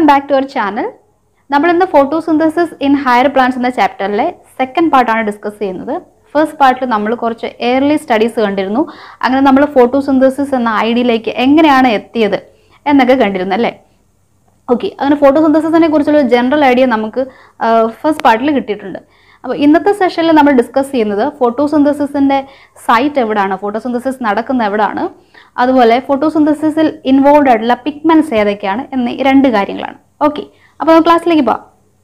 back to our channel നമ്മൾ ഇന്ന് photosynthesis in higher plants എന്ന ചാപ്റ്ററിലെ സെക്കൻഡ് പാർട്ടാണ് ഡിസ്കസ് ചെയ്യുന്നത് ഫസ്റ്റ് പാർട്ടിൽ നമ്മൾ കുറച്ച് എയർലി സ്റ്റഡീസ് കണ്ടിരുന്നു അങ്ങനെ നമ്മൾ ഫോട്ടോസിന്തസിസ് എന്ന ഐഡിയയിലേക്ക് എങ്ങനെയാണ് എത്തിയത് എന്നൊക്കെ കണ്ടിരുന്നു അല്ലേ ഓക്കെ അങ്ങനെ ഫോട്ടോസിന്തസിസിനെ കുറിച്ചുള്ള ജനറൽ ഐഡിയ നമുക്ക് ഫസ്റ്റ് പാർട്ടിൽ കിട്ടിയിട്ടുണ്ട് അപ്പോൾ ഇന്നത്തെ സെഷനിൽ നമ്മൾ ഡിസ്കസ് ചെയ്യുന്നത് ഫോട്ടോസിന്തസിസിൻ്റെ സൈറ്റ് എവിടെയാണ് ഫോട്ടോസിന്തസിസ് നടക്കുന്ന എവിടെയാണ് അതുപോലെ ഫോട്ടോസിന്തസിസിൽ ഇൻവോൾവ് ആയിട്ടുള്ള പിഗ്മെന്റ്സ് ഏതൊക്കെയാണ് എന്നീ രണ്ട് കാര്യങ്ങളാണ് ഓക്കെ അപ്പോൾ നമുക്ക് ക്ലാസ്സിലേക്ക് പോവാം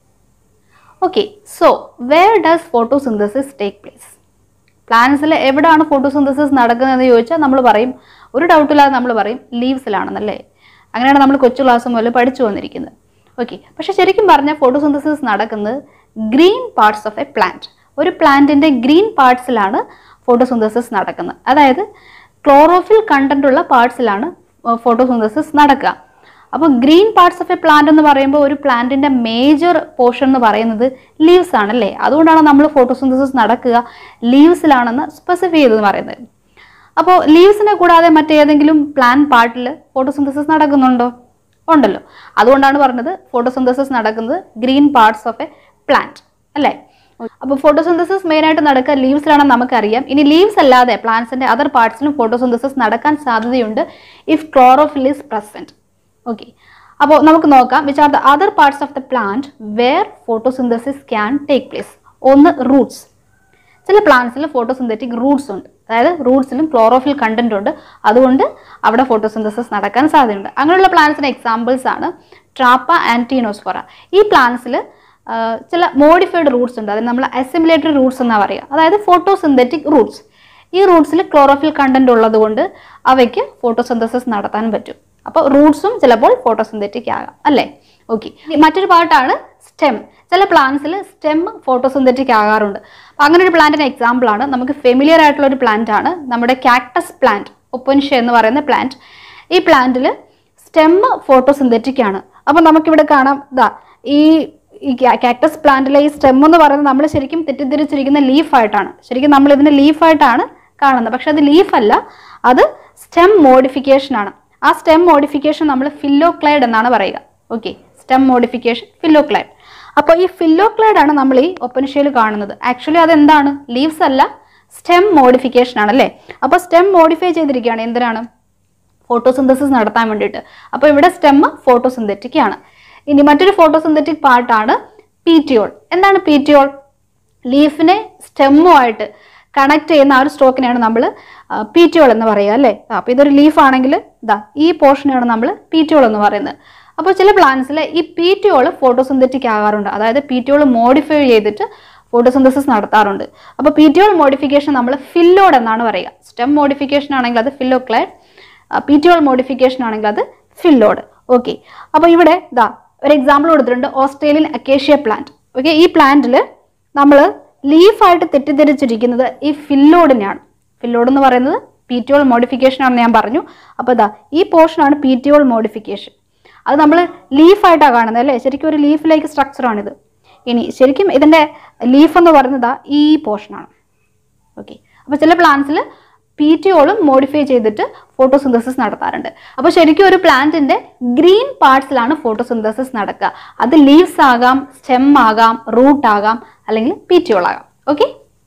okay so where does photosynthesis take place പ്ലാന്റ്സിൽ എവിടെയാണ് ഫോട്ടോസിന്തസിസ് നടക്കുന്നതെന്ന് ചോദിച്ചാൽ നമ്മൾ പറയും ഒരു ഡൗട്ടില്ലാതെ നമ്മൾ പറയും ലീവ്സിലാണെന്നല്ലേ അങ്ങനെയാണ് നമ്മൾ കൊച്ചു ക്ലാസ് മുതൽ പഠിച്ചു വന്നിരിക്കുന്നത് ഓക്കെ പക്ഷെ ശരിക്കും പറഞ്ഞാൽ ഫോട്ടോസിന്തസിസ് നടക്കുന്നത് green parts of a plant ഒരു പ്ലാന്റിന്റെ ഗ്രീൻ പാർട്സിലാണ് ഫോട്ടോസിന്തസിസ് നടക്കുന്നത് അതായത് ക്ലോറോഫിൽ കണ്ടന്റ് ഉള്ള പാർട്സിലാണ് ഫോട്ടോസിന്തസിസ് നടക്കുക അപ്പോൾ green parts of a plant എന്ന് പറയുമ്പോൾ ഒരു പ്ലാന്റിന്റെ മേജർ പോർഷൻ എന്ന് പറയുന്നത് ലീവ്സ് ആണല്ലേ അതുകൊണ്ടാണ് നമ്മൾ ഫോട്ടോസിന്തസിസ് നടക്കുക ലീവ്സിലാണെന്ന് സ്പെസിഫൈ ചെയ്തെന്ന് പറയുന്നത് അപ്പോൾ ലീവ്സിനെ കൂടാതെ മറ്റേതെങ്കിലും പ്ലാൻ പാർട്ടിൽ ഫോട്ടോസിന്തസിസ് നടക്കുന്നുണ്ടോ ഉണ്ടല്ലോ അതുകൊണ്ടാണ് പറഞ്ഞത് ഫോട്ടോസിന്തസിസ് നടക്കുന്നത് green parts of a plant അല്ലേ അപ്പോൾ ഫോട്ടോസിന്തസിസ് മെയിൻ ആയിട്ട് നടക്കുക ലീവ്സിലാണെന്ന് നമുക്കറിയാം ഇനി ലീവ്സ് അല്ലാതെ പ്ലാന്റ്സിന്റെ അതർ പാർട്സിലും ഫോട്ടോസിന്തസിസ് നടക്കാൻ സാധ്യതയുണ്ട് if chlorophyll is present okay അപ്പോൾ നമുക്ക് നോക്കാം which are the other parts of the plant where photosynthesis can take place ഒന്ന് റൂട്ട്സ് ചില പ്ലാന്റ്സിൽ ഫോട്ടോസിന്തറ്റിക് റൂട്ട്സ് ഉണ്ട് അതായത് റൂട്ട്സിലും ക്ലോറോഫിൽ കണ്ടന്റ് ഉണ്ട് അതുകൊണ്ട് അവിടെ ഫോട്ടോസിന്തസിസ് നടക്കാൻ സാധ്യതയുണ്ട് അങ്ങനെയുള്ള പ്ലാന്റ്സിന് എക്സാമ്പിൾസ് ആണ് ട്രാപ്പ ആൻഡ് ടീനോസ്ഫോറ ഈ പ്ലാന്റ്സിൽ ചില മോഡിഫൈഡ് റൂട്ട്സ് ഉണ്ട് അതിന് നമ്മൾ അസിമുലേറ്ററി റൂട്ട്സ് എന്നാണ് പറയുക അതായത് ഫോട്ടോസിന്തറ്റിക് റൂട്ട്സ് ഈ റൂട്ട്സിൽ ക്ലോറോഫിൽ കണ്ടന്റ് ഉള്ളത് കൊണ്ട് അവയ്ക്ക് ഫോട്ടോസിന്തസിസ് നടത്താൻ പറ്റും അപ്പോൾ റൂട്ട്സും ചിലപ്പോൾ ഫോട്ടോസിന്തറ്റിക് ആകാം അല്ലേ ഓക്കെ മറ്റൊരു പാർട്ടാണ് സ്റ്റെം ചില പ്ലാന്റ്സിൽ സ്റ്റെം ഫോട്ടോസിന്തറ്റിക് ആകാറുണ്ട് അപ്പോൾ അങ്ങനെ ഒരു പ്ലാന്റിന് എക്സാമ്പിൾ ആണ് നമുക്ക് ഫെമിലിയർ ആയിട്ടുള്ള ഒരു പ്ലാന്റ് ആണ് നമ്മുടെ കാക്ടസ് പ്ലാന്റ് ഒപ്പൻഷ്യ എന്ന് പറയുന്ന പ്ലാന്റ് ഈ പ്ലാന്റിൽ സ്റ്റെം ഫോട്ടോസിന്തറ്റിക് ആണ് അപ്പോൾ നമുക്കിവിടെ കാണാം ഇതാ ഈ ഈ കാക്ടസ് പ്ലാന്റിലെ ഈ സ്റ്റെം എന്ന് പറയുന്നത് നമ്മൾ ശരിക്കും തെറ്റിദ്ധരിച്ചിരിക്കുന്ന ലീഫായിട്ടാണ് ശരിക്കും നമ്മൾ ഇതിനെ ലീഫായിട്ടാണ് കാണുന്നത് പക്ഷെ അത് ലീഫല്ല അത് സ്റ്റെം മോഡിഫിക്കേഷൻ ആണ് ആ സ്റ്റെം മോഡിഫിക്കേഷൻ നമ്മൾ ഫില്ലോക്ലൈഡ് എന്നാണ് പറയുക ഓക്കെ സ്റ്റെം മോഡിഫിക്കേഷൻ ഫില്ലോക്ലൈഡ് അപ്പോൾ ഈ ഫില്ലോക്ലൈഡ് ആണ് നമ്മൾ ഈ ഒപ്പൻഷ്യയിൽ കാണുന്നത് ആക്ച്വലി അതെന്താണ് ലീവ്സ് അല്ല സ്റ്റെം മോഡിഫിക്കേഷൻ ആണ് അല്ലേ അപ്പോൾ സ്റ്റെം മോഡിഫൈ ചെയ്തിരിക്കുകയാണ് എന്തിനാണ് ഫോട്ടോസിന്തസിസ് നടത്താൻ വേണ്ടിയിട്ട് അപ്പോൾ ഇവിടെ സ്റ്റെം ഫോട്ടോസിന്തറ്റിക് ആണ് ഇനി മറ്റൊരു ഫോട്ടോസിന്തറ്റിക് പാർട്ടാണ് പീറ്റിയോൾ എന്താണ് പീറ്റിയോൾ ലീഫിനെ സ്റ്റെമ്മുമായിട്ട് കണക്ട് ചെയ്യുന്ന ആ ഒരു സ്റ്റോക്കിനെയാണ് നമ്മൾ പീറ്റിയോൾ എന്ന് പറയുക അല്ലേ അപ്പോൾ ഇതൊരു ലീഫ് ആണെങ്കിൽ ഇതാ ഈ പോർഷനെയാണ് നമ്മൾ പീറ്റിയോൾ എന്ന് പറയുന്നത് അപ്പോൾ ചില പ്ലാന്റ്സിൽ ഈ പീറ്റിയോൾ ഫോട്ടോസിന്തറ്റിക് ആകാറുണ്ട് അതായത് പീറ്റിയോൾ മോഡിഫൈ ചെയ്തിട്ട് ഫോട്ടോസിന്തസിസ് നടത്താറുണ്ട് അപ്പോൾ പീറ്റിയോൾ മോഡിഫിക്കേഷൻ നമ്മൾ ഫില്ലോഡ് എന്നാണ് പറയുക സ്റ്റെം മോഡിഫിക്കേഷൻ ആണെങ്കിൽ അത് ഫില്ലോക്ലൈഡ് പീറ്റിയോൾ മോഡിഫിക്കേഷൻ ആണെങ്കിൽ അത് ഫില്ലോഡ് ഓക്കെ അപ്പോൾ ഇവിടെ ഇതാ ഒരു എക്സാമ്പിൾ കൊടുത്തിട്ടുണ്ട് ഓസ്ട്രേലിയൻ അക്കേഷ്യ പ്ലാന്റ് ഓക്കെ ഈ പ്ലാന്റിൽ നമ്മൾ ലീഫായിട്ട് തെറ്റിദ്ധരിച്ചിരിക്കുന്നത് ഈ ഫില്ലോഡിനെയാണ് ഫില്ലോഡ് എന്ന് പറയുന്നത് പീറ്റിയോൾ മോഡിഫിക്കേഷൻ ആണെന്ന് ഞാൻ പറഞ്ഞു അപ്പോൾ ഇതാ ഈ പോർഷനാണ് പീറ്റിയോൾ മോഡിഫിക്കേഷൻ അത് നമ്മൾ ലീഫായിട്ടാണ് കാണുന്നത് അല്ലേ ശരിക്കും ഒരു ലീഫ് ലൈക്ക് സ്ട്രക്ചറാണിത് ഇനി ശരിക്കും ഇതിൻ്റെ ലീഫ് എന്ന് പറയുന്നത് ഈ പോർഷനാണ് ഓക്കെ അപ്പോൾ ചില പ്ലാന്റ്സിൽ പീറ്റിയോളും മോഡിഫൈ ചെയ്തിട്ട് ഫോട്ടോസിന്തസിസ് നടത്താറുണ്ട് അപ്പോൾ ശരിക്കും ഒരു പ്ലാന്റിന്റെ ഗ്രീൻ പാർട്സിലാണ് ഫോട്ടോസിന്തസിസ് നടക്കുക അത് ലീവ്സ് ആകാം സ്റ്റെം ആകാം റൂട്ട് ആകാം അല്ലെങ്കിൽ പീറ്റിയോൾ ആകാം okay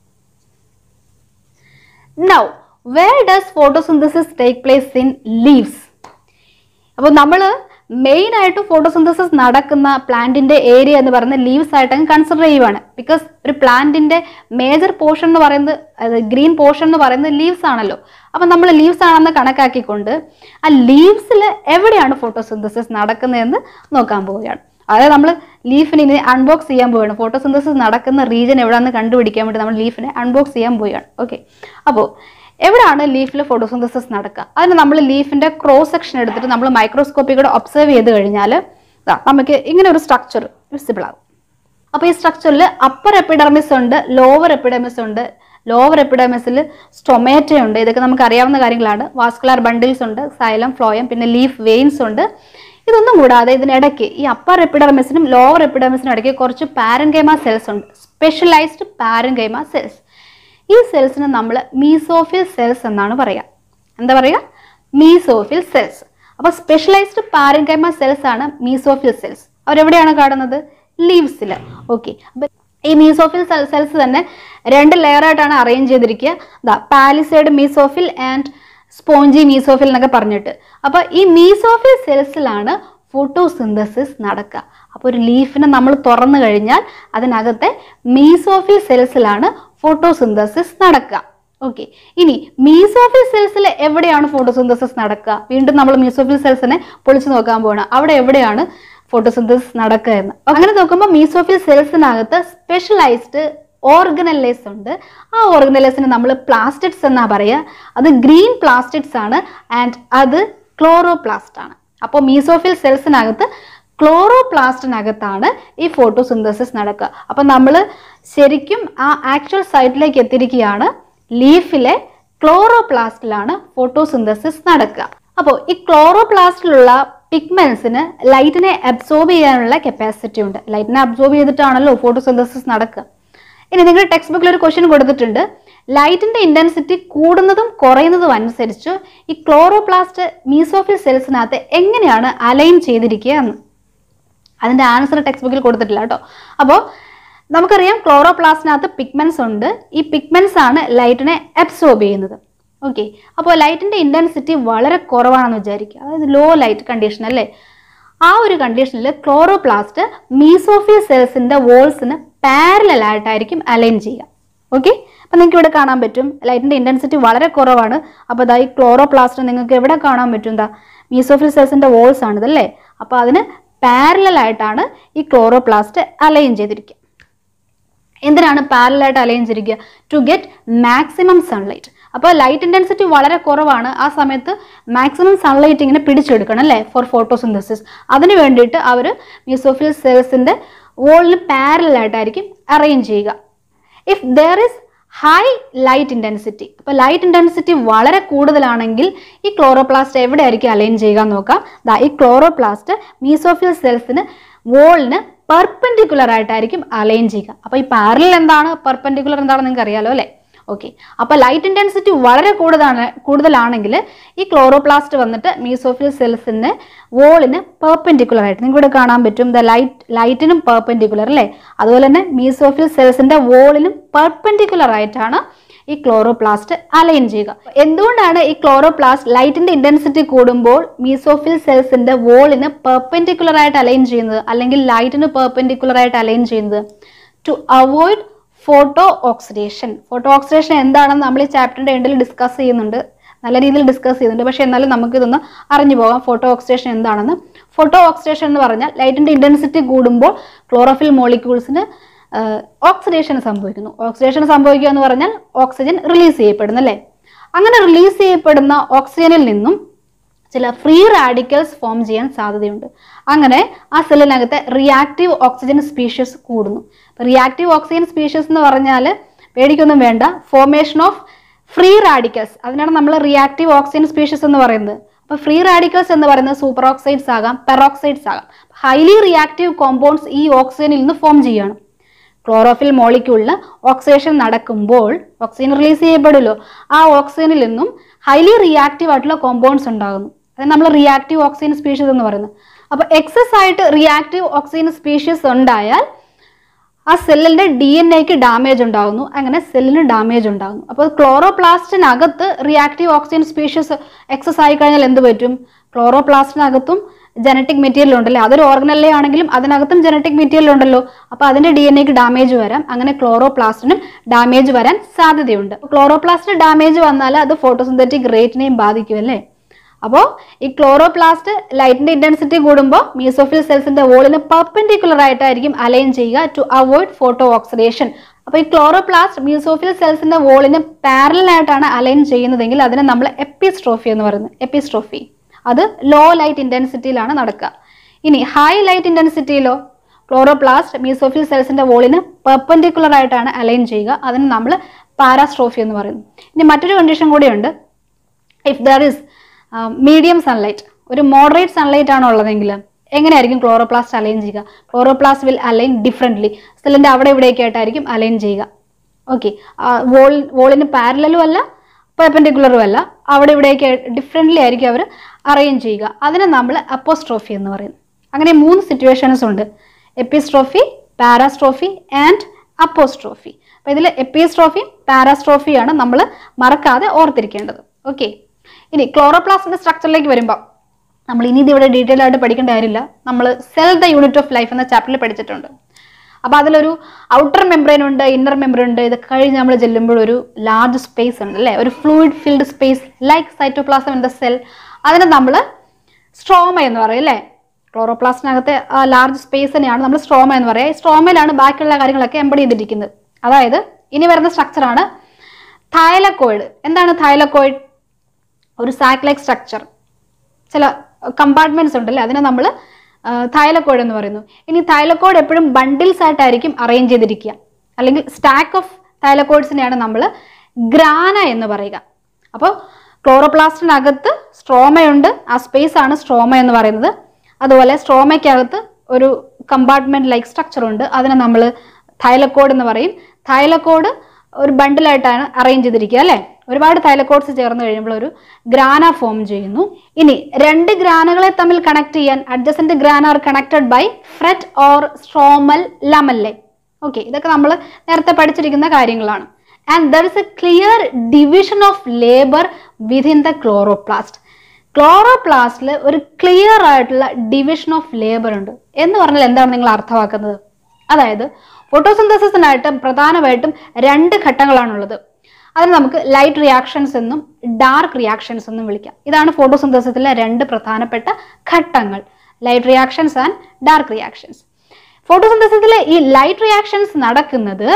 now where does photosynthesis take place in leaves അപ്പോൾ നമ്മൾ മെയിൻ ആയിട്ട് ഫോട്ടോസിന്തസിസ് നടക്കുന്ന പ്ലാന്റിന്റെ ഏരിയ എന്ന് പറയുന്നത് ലീവ്സ് ആയിട്ട് അങ്ങ് കൺസിഡർ ചെയ്യുവാണ് ബിക്കോസ് ഒരു പ്ലാന്റിന്റെ മേജർ പോർഷൻ എന്ന് പറയുന്നത് ഗ്രീൻ പോർഷൻ എന്ന് പറയുന്നത് ലീവ്സ് ആണല്ലോ അപ്പം നമ്മൾ ലീവ്സ് ആണെന്ന് കണക്കാക്കിക്കൊണ്ട് ആ ലീവ്സിൽ എവിടെയാണ് ഫോട്ടോസിന്തസിസ് നടക്കുന്നതെന്ന് നോക്കാൻ പോവുകയാണ് അതായത് നമ്മൾ ലീഫിനെ ഇനി അൺബോക്സ് ചെയ്യാൻ പോവുകയാണ് ഫോട്ടോസിന്തസിസ് നടക്കുന്ന റീജൻ എവിടെയാണെന്ന് കണ്ടുപിടിക്കാൻ വേണ്ടി നമ്മൾ ലീഫിനെ അൺബോക്സ് ചെയ്യാൻ പോവുകയാണ് ഓക്കെ അപ്പോൾ എവിടെയാണ് ലീഫിൽ ഫോട്ടോസിന്തസിസ് നടക്കുക അതിന് നമ്മൾ ലീഫിന്റെ ക്രോസ് സെക്ഷൻ എടുത്തിട്ട് നമ്മൾ മൈക്രോസ്കോപ്പിൽ ഒബ്സർവ് ചെയ്ത് കഴിഞ്ഞാൽ നമുക്ക് ഇങ്ങനെ ഒരു സ്ട്രക്ചർ വിസിബിൾ ആകും അപ്പോൾ ഈ സ്ട്രക്ചറിൽ അപ്പർ എപ്പിഡർമിസ് ഉണ്ട് ലോവർ എപ്പിഡർമിസ് ഉണ്ട് ലോവർ എപ്പിഡർമിസിൽ സ്റ്റൊമേറ്റ ഉണ്ട് ഇതൊക്കെ നമുക്ക് അറിയാവുന്ന കാര്യങ്ങളാണ് വാസ്കുലാർ ബണ്ടിൽസ് ഉണ്ട് സൈലം ഫ്ലോയം പിന്നെ ലീഫ് വെയിൻസ് ഉണ്ട് ഇതൊന്നും കൂടാതെ ഇതിനിടയ്ക്ക് ഈ അപ്പർ എപ്പിഡർമിസിനും ലോവർ എപ്പിഡർമിസിനും ഇടയ്ക്ക് കുറച്ച് പാരൻകൈമ സെൽസ് ഉണ്ട് സ്പെഷ്യലൈസ്ഡ് പാരൻകൈമ സെൽസ് ഈ സെൽസിനെ നമ്മൾ മീസോഫിൽ സെൽസ് എന്നാണ് പറയുക എന്താ പറയുക മീസോഫിൽ സെൽസ് അപ്പോൾ സ്പെഷ്യലൈസ്ഡ് പാരൻകൈമ സെൽസ് ആണ് മീസോഫിൽ സെൽസ് അവരെവിടെയാണ് കാണുന്നത് ലീവ്സിൽ ഓക്കെ അപ്പം ഈ മീസോഫിൽ സെൽസ് തന്നെ രണ്ട് ലെയർ ആയിട്ടാണ് അറേഞ്ച് ചെയ്തിരിക്കുക ദാ palisade mesophyll and spongy mesophyll എന്നൊക്കെ പറഞ്ഞിട്ട് അപ്പോൾ ഈ മീസോഫിൽ സെൽസിലാണ് ഫോട്ടോസിന്തസിസ് നടക്കുക അപ്പോൾ ഒരു ലീഫിനെ നമ്മൾ തുറന്നു കഴിഞ്ഞാൽ അതിനകത്തെ മീസോഫിൽ സെൽസിലാണ് ഫോട്ടോസിന്തസിസ് നടക്കുക ഓക്കെ ഇനി മീസോഫിൽ സെൽസിൽ എവിടെയാണ് ഫോട്ടോസിന്തസിസ് നടക്കുക വീണ്ടും നമ്മൾ മീസോഫിൽ സെൽസിനെ പൊളിച്ചു നോക്കാൻ പോകണം അവിടെ എവിടെയാണ് ഫോട്ടോസിന്തസിസ് നടക്കുക എന്ന് അങ്ങനെ നോക്കുമ്പോൾ മീസോഫിൽ സെൽസിനകത്ത് സ്പെഷ്യലൈസ്ഡ് ഓർഗനലൈസ് ഉണ്ട് ആ ഓർഗനലൈസിന് നമ്മൾ പ്ലാസ്റ്റിഡ്സ് എന്നാ പറയുക അത് ഗ്രീൻ പ്ലാസ്റ്റിഡ്സ് ആണ് ആൻഡ് അത് ക്ലോറോപ്ലാസ്റ്റ് ആണ് അപ്പോൾ മീസോഫിൽ സെൽസിനകത്ത് ക്ലോറോപ്ലാസ്റ്റിനകത്താണ് ഈ ഫോട്ടോസിന്തസിസ് നടക്കുക അപ്പം നമ്മൾ ശരിക്കും ആ ആക്ച്വൽ സൈറ്റിലേക്ക് എത്തിയിരിക്കുകയാണ് ലീഫിലെ ക്ലോറോപ്ലാസ്റ്റിലാണ് ഫോട്ടോസിന്തസിസ് നടക്കുക അപ്പോൾ ഈ ക്ലോറോപ്ലാസ്റ്റിലുള്ള പിഗ്മെന്റ്സിന് ലൈറ്റിനെ അബ്സോർബ് ചെയ്യാനുള്ള കപ്പാസിറ്റി ഉണ്ട് ലൈറ്റിനെ അബ്സോർബ് ചെയ്തിട്ടാണല്ലോ ഫോട്ടോസിന്തസിസ് നടക്കുക ഇനി നിങ്ങളുടെ ടെക്സ്റ്റ് ബുക്കിൽ ഒരു ക്വസ്റ്റ്യൻ കൊടുത്തിട്ടുണ്ട് ലൈറ്റിന്റെ ഇന്റൻസിറ്റി കൂടുന്നതും കുറയുന്നതും അനുസരിച്ച് ഈ ക്ലോറോപ്ലാസ്റ്റ് മീസോഫിൽ സെൽസിനകത്ത് എങ്ങനെയാണ് അലൈൻ ചെയ്തിരിക്കുക എന്ന് അതിന്റെ ആൻസർ ടെക്സ്റ്റ് ബുക്കിൽ കൊടുത്തിട്ടില്ല കേട്ടോ അപ്പോൾ നമുക്കറിയാം ക്ലോറോപ്ലാസ്റ്റിനകത്ത് പിഗ്മെന്റ്സ് ഉണ്ട് ഈ പിഗ്മെന്റ്സ് ആണ് ലൈറ്റിനെ അബ്സോർബ് ചെയ്യുന്നത് ഓക്കെ അപ്പോൾ ലൈറ്റിന്റെ ഇന്റൻസിറ്റി വളരെ കുറവാണെന്ന് വിചാരിക്കുക അതായത് ലോ ലൈറ്റ് കണ്ടീഷൻ അല്ലേ ആ ഒരു കണ്ടീഷനിൽ ക്ലോറോപ്ലാസ്റ്റ് മീസോഫിൽ സെൽസിന്റെ വോൾസിന് പാരലൽ ആയിട്ടായിരിക്കും അലൈൻ ചെയ്യുക ഓക്കെ അപ്പം നിങ്ങൾക്ക് ഇവിടെ കാണാൻ പറ്റും ലൈറ്റിന്റെ ഇന്റൻസിറ്റി വളരെ കുറവാണ് അപ്പോൾ ഇതാ ഈ ക്ലോറോപ്ലാസ്റ്റ് നിങ്ങൾക്ക് എവിടെ കാണാൻ പറ്റും എന്താ മീസോഫിൽ സെൽസിന്റെ വോൾസ് ആണ് ഇതല്ലേ അപ്പോൾ അതിന് പാരലൽ ആയിട്ടാണ് ഈ ക്ലോറോപ്ലാസ്റ്റ് അലൈൻ ചെയ്തിരിക്കുക എന്തിനാണ് പാരലൽ ആയിട്ട് അലൈൻ ചെയ്തിരിക്കുക ടു ഗെറ്റ് മാക്സിമം സൺലൈറ്റ് അപ്പോൾ ലൈറ്റ് ഇൻറ്റൻസിറ്റി വളരെ കുറവാണ് ആ സമയത്ത് മാക്സിമം സൺലൈറ്റ് ഇങ്ങനെ പിടിച്ചെടുക്കണം അല്ലേ ഫോർ ഫോട്ടോസിന്തസിസ് അതിന് വേണ്ടിയിട്ട് അവർ മീസോഫിൽ സെൽസിൻ്റെ വോളിന് പാരലൽ ആയിട്ടായിരിക്കും അറേഞ്ച് ചെയ്യുക if there is high light intensity അപ്പോൾ ലൈറ്റ് ഇൻറ്റൻസിറ്റി വളരെ കൂടുതലാണെങ്കിൽ ഈ ക്ലോറോപ്ലാസ്റ്റ് എവിടെ ആയിരിക്കും അലൈൻ ചെയ്യുക എന്ന് നോക്കാം ദാ ഈ ക്ലോറോപ്ലാസ്റ്റ് മീസോഫിൽ സെൽസിന് വോളിന് പെർപെൻഡിക്കുലർ ആയിട്ടായിരിക്കും അലൈൻ ചെയ്യുക അപ്പോൾ ഈ പാരലൽ എന്താണ് പെർപെൻഡിക്കുലർ എന്താണെന്ന് നിങ്ങൾക്ക് അറിയാലോ അല്ലേ ഓക്കെ അപ്പോൾ ലൈറ്റ് ഇൻറ്റൻസിറ്റി വളരെ കൂടുതലാണ് കൂടുതലാണെങ്കിൽ ഈ ക്ലോറോപ്ലാസ്റ്റ് വന്നിട്ട് മീസോഫിൽ സെൽസിൻ്റെ വോളിന് പെർപെൻഡിക്കുലർ ആയിട്ട് നിങ്ങൾക്ക് ഇവിടെ കാണാൻ പറ്റും ദ ലൈറ്റ് ലൈറ്റിനും പെർപെൻഡിക്കുലർ അല്ലേ അതുപോലെ തന്നെ മീസോഫിൽ സെൽസിൻ്റെ വോളിനും പെർപെൻഡിക്കുലർ ആയിട്ടാണ് ഈ ക്ലോറോപ്ലാസ്റ്റ് അലൈൻ ചെയ്യുക എന്തുകൊണ്ടാണ് ഈ ക്ലോറോപ്ലാസ്റ്റ് ലൈറ്റിന്റെ ഇന്റൻസിറ്റി കൂടുമ്പോൾ മീസോഫിൽ സെൽസിന്റെ വോളിന് പെർപെൻഡിക്കുലർ ആയിട്ട് അലൈൻ ചെയ്യുന്നത് അല്ലെങ്കിൽ ലൈറ്റിന് പെർപെൻഡിക്കുലർ ആയിട്ട് അലൈൻ ചെയ്യുന്നത് to avoid photo oxidation photo oxidation എന്താണെന്ന് നമ്മൾ ഈ ചാപ്റ്ററിന്റെ എൻഡിൽ ഡിസ്കസ് ചെയ്യുന്നുണ്ട് നല്ല രീതിയിൽ ഡിസ്കസ് ചെയ്യുന്നുണ്ട് പക്ഷേ എന്നാലും നമുക്കിതൊന്ന് അറിഞ്ഞു പോകാം ഫോട്ടോ ഓക്സിഡേഷൻ എന്താണെന്ന് ഫോട്ടോ ഓക്സിഡേഷൻ എന്ന് പറഞ്ഞാൽ ലൈറ്റിന്റെ ഇന്റൻസിറ്റി കൂടുമ്പോൾ ക്ലോറോഫിൽ മോളിക്യൂൾസിന് ഓക്സിഡേഷൻ സംഭവിക്കുന്നു ഓക്സിഡേഷൻ സംഭവിക്കുക എന്ന് പറഞ്ഞാൽ ഓക്സിജൻ റിലീസ് ചെയ്യപ്പെടുന്നു അല്ലേ അങ്ങനെ റിലീസ് ചെയ്യപ്പെടുന്ന ഓക്സിജനിൽ നിന്നും ചില ഫ്രീ റാഡിക്കൽസ് ഫോം ചെയ്യാൻ സാധ്യതയുണ്ട് അങ്ങനെ ആ സെല്ലിനകത്തെ റിയാക്റ്റീവ് ഓക്സിജൻ സ്പീഷ്യസ് കൂടുന്നു റിയാക്റ്റീവ് ഓക്സിജൻ സ്പീഷ്യസ് എന്ന് പറഞ്ഞാൽ പേടിക്കൊന്നും വേണ്ട ഫോർമേഷൻ ഓഫ് ഫ്രീ റാഡിക്കൽസ് അതിനാണ് നമ്മൾ റിയാക്റ്റീവ് ഓക്സിജൻ സ്പീഷ്യസ് എന്ന് പറയുന്നത് അപ്പോൾ ഫ്രീ റാഡിക്കൽസ് എന്ന് പറയുന്നത് സൂപ്പർ ഓക്സൈഡ്സ് ആകാം പെറോക്സൈഡ്സ് ആകാം ഹൈലി റിയാക്റ്റീവ് കോമ്പൗണ്ട്സ് ഈ ഓക്സിജനിൽ നിന്ന് ഫോം ചെയ്യുകയാണ് ക്ലോറോഫിൽ മോളിക്യൂളിന് ഓക്സിഡേഷൻ നടക്കുമ്പോൾ ഓക്സിജൻ റിലീസ് ചെയ്യപ്പെടുമല്ലോ ആ ഓക്സിജനിൽ നിന്നും ഹൈലി റിയാക്റ്റീവ് ആയിട്ടുള്ള കോമ്പൗണ്ട്സ് ഉണ്ടാകുന്നു അത് നമ്മൾ റിയാക്റ്റീവ് ഓക്സിജൻ സ്പീഷ്യസ് എന്ന് പറയുന്നത് അപ്പോൾ എക്സസ് ആയിട്ട് റിയാക്റ്റീവ് ഓക്സിജൻ സ്പീഷ്യസ് ഉണ്ടായാൽ ആ സെല്ലിന്റെ ഡി എൻ എക്ക് ഡാമേജ് ഉണ്ടാകുന്നു അങ്ങനെ സെല്ലിന് ഡാമേജ് ഉണ്ടാകുന്നു അപ്പോൾ ക്ലോറോപ്ലാസ്റ്റിനകത്ത് റിയാക്റ്റീവ് ഓക്സിജൻ സ്പീഷ്യസ് എക്സസ് ആയി കഴിഞ്ഞാൽ എന്ത് പറ്റും ക്ലോറോപ്ലാസ്റ്റിനകത്തും ജനറ്റിക് മെറ്റീരിയൽ ഉണ്ടല്ലേ അതൊരു ഓർഗനല്ലേ ആണെങ്കിലും അതിനകത്തും ജനറ്റിക് മെറ്റീരിയൽ ഉണ്ടല്ലോ അപ്പോൾ അതിന്റെ ഡി എൻ എക്ക് ഡാമേജ് വരാം അങ്ങനെ ക്ലോറോപ്ലാസ്റ്റിനും ഡാമേജ് വരാൻ സാധ്യതയുണ്ട് ക്ലോറോപ്ലാസ്റ്റിന് ഡാമേജ് വന്നാൽ അത് ഫോട്ടോസിന്തറ്റിക് റേറ്റിനെയും ബാധിക്കും അല്ലേ അപ്പോൾ ഈ ക്ലോറോപ്ലാസ്റ്റ് ലൈറ്റിന്റെ ഇന്റൻസിറ്റി കൂടുമ്പോൾ മീസോഫിൽ സെൽസിന്റെ വോളിന് പെർപെൻഡിക്കുലർ ആയിട്ടായിരിക്കും അലൈൻ ചെയ്യുക ടു അവോയ്ഡ് ഫോട്ടോ ഓക്സിഡേഷൻ അപ്പോൾ ഈ ക്ലോറോപ്ലാസ്റ്റ് മീസോഫിൽ സെൽസിന്റെ വോളിന് പാരലൽ ആയിട്ടാണ് അലൈൻ ചെയ്യുന്നതെങ്കിൽ അതിനെ നമ്മൾ എപ്പിസ്ട്രോഫി എന്ന് പറയുന്നത് എപ്പിസ്ട്രോഫി അത് ലോ ലൈറ്റ് ഇന്റൻസിറ്റിയിലാണ് നടക്കുക ഇനി ഹൈ ലൈറ്റ് ഇന്റൻസിറ്റിയിലോ ക്ലോറോപ്ലാസ്റ്റ് മീസോഫിൽ സെൽസിന്റെ വോളിന് പെർപെൻഡിക്കുലർ ആയിട്ടാണ് അലൈൻ ചെയ്യുക അതിന് നമ്മൾ പാരാസ്ട്രോഫി എന്ന് പറയുന്നു ഇനി മറ്റൊരു കണ്ടീഷൻ കൂടിയുണ്ട് if there is medium sunlight ഒരു മോഡറേറ്റ് സൺലൈറ്റ് ആണ് ഉള്ളതെങ്കിൽ എങ്ങനെയായിരിക്കും ക്ലോറോപ്ലാസ്റ്റ് അലൈൻ ചെയ്യുക ക്ലോറോപ്ലാസ്റ്റ് വിൽ അലൈൻ ഡിഫറെൻ്റ്ലി സെല്ലിൻ്റെ അവിടെ ഇവിടെയൊക്കെ ആയിട്ടായിരിക്കും അലൈൻ ചെയ്യുക ഓക്കെ വോൾ വോളിന് പാരലലും അല്ല പെർപെൻഡിക്കുലറും അല്ല അവിടെ ഇവിടെയൊക്കെ ഡിഫറെൻ്റ്ലി ആയിരിക്കും അവർ അറേഞ്ച് ചെയ്യുക അതിനെ നമ്മൾ അപ്പോസ്ട്രോഫി എന്ന് പറയുന്നു അങ്ങനെ മൂന്ന് സിറ്റുവേഷൻസ് ഉണ്ട് എപ്പിസ്ട്രോഫി പാരാസ്ട്രോഫി ആൻഡ് അപ്പോസ്ട്രോഫി അപ്പോൾ ഇതിൽ എപ്പിസ്ട്രോഫിയും പാരാസ്ട്രോഫിയാണ് നമ്മൾ മറക്കാതെ ഓർത്തിരിക്കേണ്ടത് ഓക്കെ ഇനി ക്ലോറോപ്ലാസ്റ്റിന്റെ സ്ട്രക്ചറിലേക്ക് വരുമ്പോൾ നമ്മൾ ഇനി ഇത് ഇവിടെ ഡീറ്റെയിൽ ആയിട്ട് പഠിക്കേണ്ട കാര്യമില്ല നമ്മൾ cell the unit of life എന്ന ചാപ്റ്ററിൽ പഠിച്ചിട്ടുണ്ട് അപ്പോൾ അതിലൊരു ഔട്ടർ മെംബ്രെയിൻ ഉണ്ട് ഇന്നർ മെംബ്രെയിൻ ഉണ്ട് ഇത് കഴിഞ്ഞ് നമ്മൾ ചെല്ലുമ്പോൾ ഒരു ലാർജ് സ്പേസ് ഉണ്ട് അല്ലേ ഒരു fluid filled space like cytoplasm in the cell അതിനെ നമ്മൾ സ്ട്രോമ എന്ന് പറയും അല്ലേ ക്ലോറോപ്ലാസ്റ്റിനകത്തെ ആ ലാർജ് സ്പേസിനെയാണ് നമ്മൾ സ്ട്രോമ എന്ന് പറയുക ഈ സ്ട്രോമയിലാണ് ബാക്കിയുള്ള കാര്യങ്ങളൊക്കെ എംബഡ് ചെയ്തിരിക്കുന്നത് അതായത് ഇനി വരുന്ന സ്ട്രക്ചറാണ് തൈലക്കോയിഡ് എന്താണ് തൈലക്കോയിഡ് ഒരു സാക്ക് ലൈക്ക് സ്ട്രക്ചർ ചില കമ്പാർട്ട്മെന്റ്സ് ഉണ്ടല്ലേ അതിനെ നമ്മൾ തൈലക്കോഡ് എന്ന് പറയുന്നു ഇനി തൈലക്കോഡ് എപ്പോഴും ബണ്ടിൽസ് ആയിട്ടായിരിക്കും അറേഞ്ച് ചെയ്തിരിക്കുക അല്ലെങ്കിൽ സ്റ്റാക്ക് ഓഫ് തൈലക്കോഡ്സിനെയാണ് നമ്മൾ ഗ്രാന എന്ന് പറയുക അപ്പോൾ ക്ലോറോപ്ലാസ്റ്റിനകത്ത് സ്ട്രോമയുണ്ട് ആ സ്പേസ് ആണ് സ്ട്രോമ എന്ന് പറയുന്നത് അതുപോലെ സ്ട്രോമയ്ക്കകത്ത് ഒരു കമ്പാർട്ട്മെന്റ് ലൈക്ക് സ്ട്രക്ചർ ഉണ്ട് അതിനെ നമ്മൾ തൈലക്കോഡ് എന്ന് പറയും തൈലക്കോഡ് ഒരു ബണ്ടിലായിട്ടാണ് അറേഞ്ച് ചെയ്തിരിക്കുക അല്ലേ ഒരുപാട് തൈലക്കോഡ്സ് ചേർന്ന് കഴിയുമ്പോൾ ഒരു ഗ്രാന ഫോം ചെയ്യുന്നു ഇനി രണ്ട് ഗ്രാനകളെ തമ്മിൽ കണക്ട് ചെയ്യാൻ adjacent grana are connected by fret or stromal lamellae okay ഇതൊക്കെ നമ്മൾ നേരത്തെ പഠിച്ചിരിക്കുന്ന കാര്യങ്ങളാണ് and there is a clear division of labour within the chloroplast ക്ലോറോപ്ലാസ്റ്റിൽ ഒരു ക്ലിയർ ആയിട്ടുള്ള ഡിവിഷൻ ഓഫ് ലേബർ ഉണ്ട് എന്ന് പറഞ്ഞാൽ എന്താണ് നിങ്ങൾ അർത്ഥമാക്കുന്നത് അതായത് ഫോട്ടോസിന്തസിസിനായിട്ട് പ്രധാനമായിട്ടും രണ്ട് ഘട്ടങ്ങളാണുള്ളത് അതിന് നമുക്ക് ലൈറ്റ് റിയാക്ഷൻസ് എന്നും ഡാർക്ക് റിയാക്ഷൻസ് എന്നും വിളിക്കാം ഇതാണ് ഫോട്ടോസിന്തസിസിലെ രണ്ട് പ്രധാനപ്പെട്ട ഘട്ടങ്ങൾ light reactions and dark reactions ഫോട്ടോസിന്തസിസിലെ ഈ ലൈറ്റ് റിയാക്ഷൻസ് നടക്കുന്നത്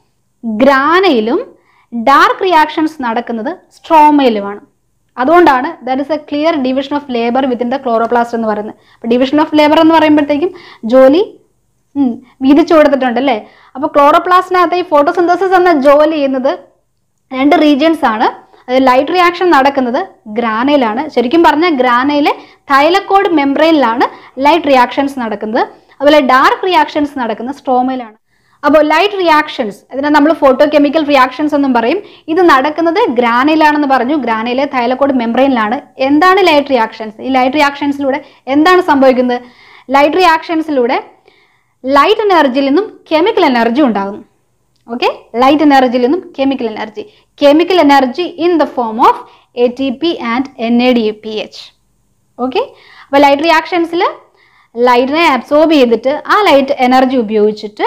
ഗ്രാനയിലും ഡാർക്ക് റിയാക്ഷൻസ് നടക്കുന്നത് സ്ട്രോമയിലുമാണ് അതുകൊണ്ടാണ് there is a clear division of labour within the chloroplast എന്ന് പറയുന്നത് അപ്പോൾ ഡിവിഷൻ ഓഫ് ലേബർ എന്ന് പറയുമ്പോഴത്തേക്കും ജോലി ഉം, വീതിച്ചു കൊടുത്തിട്ടുണ്ട് അല്ലേ അപ്പോൾ ക്ലോറോപ്ലാസ്റ്റിനകത്ത് ഈ ഫോട്ടോസിന്തസിസ് എന്ന ജോലി ചെയ്യുന്നത് രണ്ട് റീജിയൻസ് ആണ് അത് ലൈറ്റ് റിയാക്ഷൻ നടക്കുന്നത് ഗ്രാനയിലാണ് ശരിക്കും പറഞ്ഞാൽ ഗ്രാനയിലെ തൈലക്കോഡ് മെംബ്രെയിനിലാണ് ലൈറ്റ് റിയാക്ഷൻസ് നടക്കുന്നത് അതുപോലെ ഡാർക്ക് റിയാക്ഷൻസ് നടക്കുന്നത് സ്ട്രോമയിലാണ് അപ്പോൾ ലൈറ്റ് റിയാക്ഷൻസ് ഇതിനെ നമ്മൾ ഫോട്ടോ കെമിക്കൽ റിയാക്ഷൻസ് എന്നും പറയും ഇത് നടക്കുന്നത് ഗ്രാനയിലാണെന്ന് പറഞ്ഞു ഗ്രാനയിലെ തൈലക്കോഡ് മെംബ്രെയിനിലാണ് എന്താണ് ലൈറ്റ് റിയാക്ഷൻസ് ഈ ലൈറ്റ് റിയാക്ഷൻസിലൂടെ എന്താണ് സംഭവിക്കുന്നത് ലൈറ്റ് റിയാക്ഷൻസിലൂടെ ലൈറ്റ് എനർജിയിൽ നിന്നും കെമിക്കൽ എനർജി ഉണ്ടാകുന്നു ഓക്കെ ലൈറ്റ് എനർജിയിൽ നിന്നും chemical energy chemical energy in the form of A T P and N A D P H okay അപ്പോൾ ലൈറ്റ് റിയാക്ഷൻസിൽ ലൈറ്റിനെ അബ്സോർബ് ചെയ്തിട്ട് ആ ലൈറ്റ് എനർജി ഉപയോഗിച്ചിട്ട്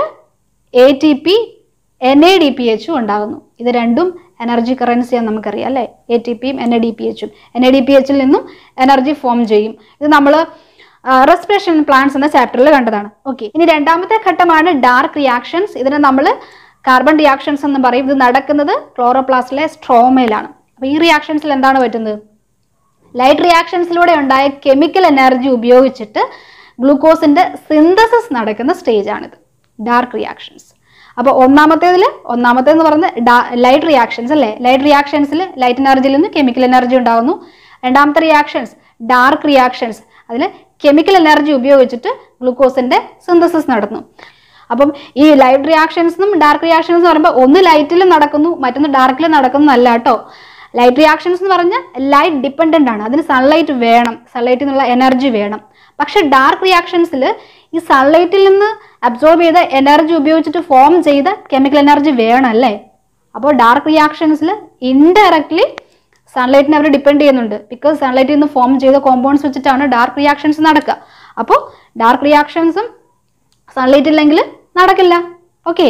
A T P N A D P എച്ചും ഉണ്ടാകുന്നു ഇത് രണ്ടും എനർജി കറൻസിയാണ് നമുക്കറിയാം അല്ലേ എ ടി പിയും എൻ എ ഡി പി എച്ചും എൻ എ ഡി പി എച്ചിൽ നിന്നും എനർജി ഫോം ചെയ്യും ഇത് നമ്മൾ റെസ്പിറേഷൻ പ്ലാന്റ്സ് എന്ന ചാപ്റ്ററിൽ കണ്ടതാണ് ഓക്കെ ഇനി രണ്ടാമത്തെ ഘട്ടമാണ് ഡാർക്ക് റിയാക്ഷൻസ് ഇതിനെ നമ്മൾ കാർബൺ റിയാക്ഷൻസ് എന്ന് പറയും ഇത് നടക്കുന്നത് ക്ലോറോപ്ലാസ്റ്റിലെ സ്ട്രോമയിലാണ് അപ്പോൾ ഈ റിയാക്ഷൻസിൽ എന്താണ് പറ്റുന്നത് ലൈറ്റ് റിയാക്ഷൻസിലൂടെ ഉണ്ടായ കെമിക്കൽ എനർജി ഉപയോഗിച്ചിട്ട് ഗ്ലൂക്കോസിന്റെ സിന്തസിസ് നടക്കുന്ന സ്റ്റേജ് ആണിത് ഡാർക്ക് റിയാക്ഷൻസ് അപ്പോൾ ഒന്നാമത്തേതിൽ ഒന്നാമത്തേന്ന് പറയുന്നത് ലൈറ്റ് റിയാക്ഷൻസ് അല്ലേ ലൈറ്റ് റിയാക്ഷൻസിൽ ലൈറ്റ് എനർജിയിൽ നിന്ന് കെമിക്കൽ എനർജി ഉണ്ടാകുന്നു രണ്ടാമത്തെ റിയാക്ഷൻസ് ഡാർക്ക് റിയാക്ഷൻസ് അതിൽ കെമിക്കൽ എനർജി ഉപയോഗിച്ചിട്ട് ഗ്ലൂക്കോസിന്റെ സിന്തസിസ് നടന്നു അപ്പം ഈ ലൈറ്റ് റിയാക്ഷൻസും ഡാർക്ക് റിയാക്ഷൻസ് എന്ന് പറയുമ്പോൾ ഒന്ന് ലൈറ്റിലും നടക്കുന്നു മറ്റൊന്ന് ഡാർക്കിലും നടക്കുന്നു അല്ല കേട്ടോ ലൈറ്റ് റിയാക്ഷൻസ് എന്ന് പറഞ്ഞാൽ ലൈറ്റ് ഡിപ്പെൻഡൻ്റ് ആണ് അതിന് സൺലൈറ്റ് വേണം സൺലൈറ്റിൽ നിന്നുള്ള എനർജി വേണം പക്ഷെ ഡാർക്ക് റിയാക്ഷൻസിൽ ഈ സൺലൈറ്റിൽ നിന്ന് അബ്സോർബ് ചെയ്ത എനർജി ഉപയോഗിച്ചിട്ട് ഫോം ചെയ്ത കെമിക്കൽ എനർജി വേണം അല്ലേ അപ്പോൾ ഡാർക്ക് റിയാക്ഷൻസിൽ ഇൻഡയറക്ട്ലി സൺലൈറ്റിനെ അവർ ഡിപ്പെൻഡ് ചെയ്യുന്നുണ്ട് ബിക്കോസ് സൺലൈറ്റിൽ നിന്ന് ഫോം ചെയ്ത കോമ്പൗണ്ട്സ് വെച്ചിട്ടാണ് ഡാർക്ക് റിയാക്ഷൻസ് നടക്കുക അപ്പോൾ ഡാർക്ക് റിയാക്ഷൻസും സൺലൈറ്റ് ഇല്ലെങ്കിൽ നടക്കില്ല ഓക്കെ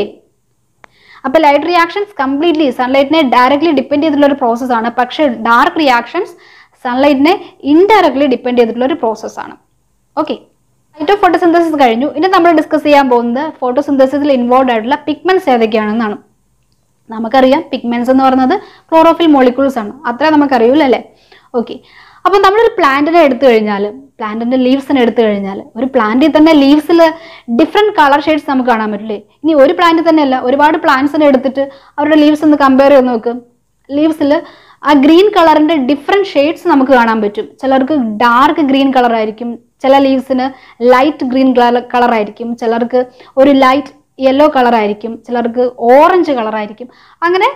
അപ്പോൾ ലൈറ്റ് റിയാക്ഷൻസ് കംപ്ലീറ്റ്ലി സൺലൈറ്റിനെ ഡയറക്ട്ലി ഡിപ്പെൻഡ് ചെയ്തിട്ടുള്ള ഒരു പ്രോസസ്സാണ് പക്ഷേ ഡാർക്ക് റിയാക്ഷൻസ് സൺലൈറ്റിനെ ഇൻഡയറക്ട്ലി ഡിപ്പെൻഡ് ചെയ്തിട്ടുള്ള ഒരു പ്രോസസ്സാണ് ഓക്കെ ഫൈറ്റോ ഫോട്ടോസിന്തസിസ് കഴിഞ്ഞു ഇനി നമ്മൾ ഡിസ്കസ് ചെയ്യാൻ പോകുന്നത് ഫോട്ടോസിന്തസിസിൽ ഇൻവോൾവ് ആയിട്ടുള്ള പിഗ്മെന്റ്സ് ഏതൊക്കെയാണെന്നാണ് നമുക്കറിയാം പിഗ്മെന്റ്സ് എന്ന് പറയുന്നത് ക്ലോറോഫിൽ മോളിക്യൂൾസ് ആണ് അത്ര നമുക്കറിയൂല അല്ലേ ഓക്കെ അപ്പം നമ്മളൊരു പ്ലാന്റിനെ എടുത്തു കഴിഞ്ഞാൽ പ്ലാന്റിന്റെ ലീവ്സിനെ എടുത്തു കഴിഞ്ഞാൽ ഒരു പ്ലാന്റിൽ തന്നെ ലീവ്സിൽ ഡിഫറെൻറ്റ് കളർ ഷെയ്ഡ്സ് നമുക്ക് കാണാൻ പറ്റില്ലേ ഇനി ഒരു പ്ലാന്റ് തന്നെയല്ല ഒരുപാട് പ്ലാന്റ്സിനെ എടുത്തിട്ട് അവരുടെ ലീവ്സ് ഒന്ന് കമ്പയർ ചെയ്ത് നോക്ക് ലീവ്സിൽ ആ ഗ്രീൻ കളറിന്റെ ഡിഫറെൻറ്റ് ഷെയ്ഡ്സ് നമുക്ക് കാണാൻ പറ്റും ചിലർക്ക് ഡാർക്ക് ഗ്രീൻ കളർ ആയിരിക്കും ചില ലീവ്സിന് ലൈറ്റ് ഗ്രീൻ കളർ ആയിരിക്കും ചിലർക്ക് ഒരു ലൈറ്റ് യെല്ലോ കളർ ആയിരിക്കും ചിലർക്ക് ഓറഞ്ച് കളർ ആയിരിക്കും അങ്ങനെ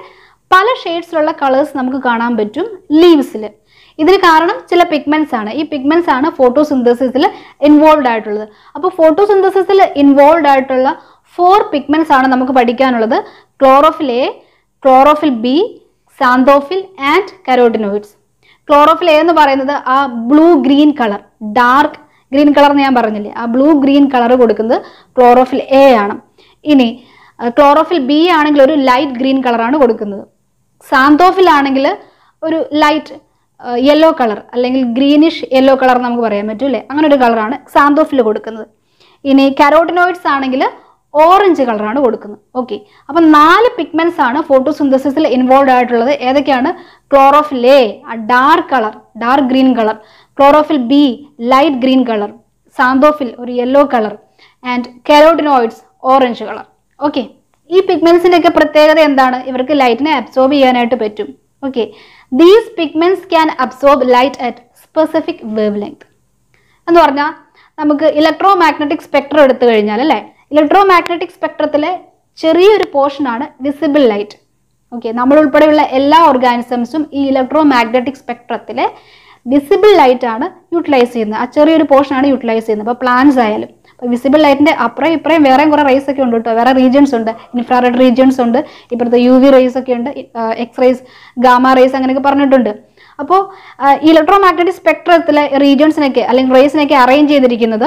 പല ഷെയ്ഡ്സിലുള്ള കളേഴ്സ് നമുക്ക് കാണാൻ പറ്റും ലീവ്സിൽ ഇതിന് കാരണം ചില പിഗ്മെന്റ്സ് ആണ് ഈ പിഗ്മെന്റ്സ് ആണ് ഫോട്ടോസിന്തസിസിൽ ഇൻവോൾവ് ആയിട്ടുള്ളത് അപ്പോൾ ഫോട്ടോസിന്തസിസിൽ ഇൻവോൾവ് ആയിട്ടുള്ള ഫോർ പിഗ്മെന്റ്സ് ആണ് നമുക്ക് പഠിക്കാനുള്ളത് chlorophyll A chlorophyll B xanthophyll and carotenoids chlorophyll A എന്ന് പറയുന്നത് ആ blue green colour dark green colour എന്ന് ഞാൻ പറഞ്ഞില്ലേ ആ ബ്ലൂ ഗ്രീൻ കളർ കൊടുക്കുന്നത് ക്ലോറോഫിൽ എ ആണ് ഇനി ക്ലോറോഫിൽ ബി ആണെങ്കിൽ ഒരു ലൈറ്റ് ഗ്രീൻ കളറാണ് കൊടുക്കുന്നത് സാന്തോഫിൽ ആണെങ്കിൽ ഒരു ലൈറ്റ് യെല്ലോ കളർ അല്ലെങ്കിൽ ഗ്രീനിഷ് യെല്ലോ കളർ നമുക്ക് പറയാൻ പറ്റും അല്ലേ അങ്ങനെ ഒരു കളറാണ് സാന്തോഫിൽ കൊടുക്കുന്നത് ഇനി കരോട്ടിനോയിഡ്സ് ആണെങ്കിൽ ഓറഞ്ച് കളറാണ് കൊടുക്കുന്നത് ഓക്കെ അപ്പം നാല് പിഗ്മെന്റ്സ് ആണ് ഫോട്ടോസിന്തസിസിൽ ഇൻവോൾവ് ആയിട്ടുള്ളത് ഏതൊക്കെയാണ് chlorophyll A dark colour dark green colour chlorophyll B light green colour xanthophyll ഒരു yellow colour and carotenoids orange colour okay ഈ പിഗ്മെന്റ്സിന്റെ ഒക്കെ പ്രത്യേകത എന്താണ് ഇവർക്ക് ലൈറ്റിനെ അബ്സോർബ് ചെയ്യാനായിട്ട് പറ്റും okay these pigments can absorb light at specific wave length എന്ന് പറഞ്ഞാൽ നമുക്ക് ഇലക്ട്രോ മാഗ്നറ്റിക് സ്പെക്ട്രം എടുത്തു കഴിഞ്ഞാൽ അല്ലേ ഇലക്ട്രോ മാഗ്നറ്റിക് സ്പെക്ട്രത്തിലെ ചെറിയൊരു പോർഷനാണ് വിസിബിൾ ലൈറ്റ് ഓക്കെ നമ്മൾ ഉൾപ്പെടെയുള്ള എല്ലാ ഓർഗാനിസംസും ഈ ഇലക്ട്രോ മാഗ്നറ്റിക് സ്പെക്ട്രത്തിലെ വിസിബിൾ ലൈറ്റ് ആണ് യൂട്ടിലൈസ് ചെയ്യുന്നത് ആ ചെറിയൊരു പോർഷനാണ് യൂട്ടിലൈസ് ചെയ്യുന്നത് അപ്പോൾ പ്ലാന്റ്സ് ആയാലും അപ്പോൾ വിസിബിൾ ലൈറ്റിന്റെ അപ്പുറം ഇപ്പുറം വേറെയും കുറേ റേസ് ഒക്കെ ഉണ്ട് കേട്ടോ വേറെ റീജിയൻസ് ഉണ്ട് ഇൻഫ്രാറെഡ് റീജിയൻസ് ഉണ്ട് ഇപ്പോഴത്തെ യു വി റേസ് ഒക്കെ ഉണ്ട് എക്സ് റേസ് ഗാമ റേസ് അങ്ങനെയൊക്കെ പറഞ്ഞിട്ടുണ്ട് അപ്പോൾ ഇലക്ട്രോ മാഗ്നറ്റിക് സ്പെക്ട്രത്തിലെ റീജിയൻസിനൊക്കെ അല്ലെങ്കിൽ റേസിനൊക്കെ അറേഞ്ച് ചെയ്തിരിക്കുന്നത്